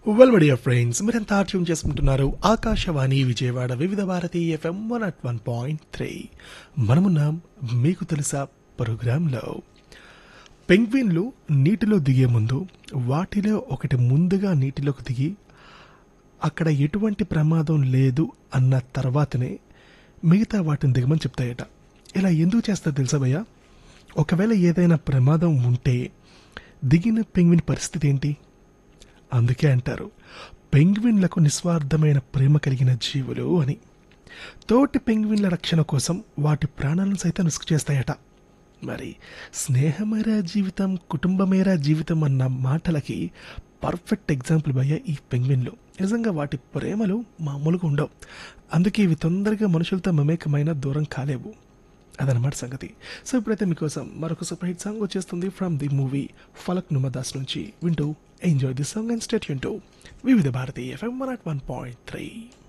well my dear friends మీరంతా tune చేసుకుంటున్నారు Akashvani Vijayawada Vividh Bharati FM one at one point three మనమున్నాం మీకు తెలుసా ప్రోగ్రాంలో పెంగ్విన్లు నీటిలో దిగే ముందు వాటిలో ఒకటి ముందుగా నీటిలోకి దిగి అక్కడ ఎటువంటి ప్రమాదం లేదు అన్న తర్వాతనే మిగతా వాటిని దిగమని చెప్తాయట ఇలా ఎందుకు చేస్తా తెలుసా భయ్యా ఒకవేళ ఏదైనా ప్రమాదం ఉంటే దిగిన పెంగ్విన్ పరిస్థితి ఏంటి అందుకే అంటారు పెంగ్విన్లకు నిస్వార్థమైన ప్రేమ కలిగిన జీవులు అని తోటి పెంగ్విన్ల రక్షణ కోసం వాటి ప్రాణాలను సైతం రిస్క్ చేస్తాయట మరి స్నేహమేరా జీవితం కుటుంబమేరా జీవితం అన్న మాటలకి పర్ఫెక్ట్ ఎగ్జాంపుల్ భయ్య ఈ పెంగ్విన్లు నిజంగా వాటి ప్రేమలు మామూలుగా ఉండవు అందుకే ఇవి తొందరగా మనుషులతో మమేకమైన దూరం కాలేవు అదనమాట సంగతి సో ఇప్పుడైతే మీకోసం మరొక సూపర్ హిట్ సాంగ్ వచ్చేస్తుంది from the movie Falak Numadas నుంచి వింటూ enjoy the song and stay యూన్ Vividh Bharati FM one at one point three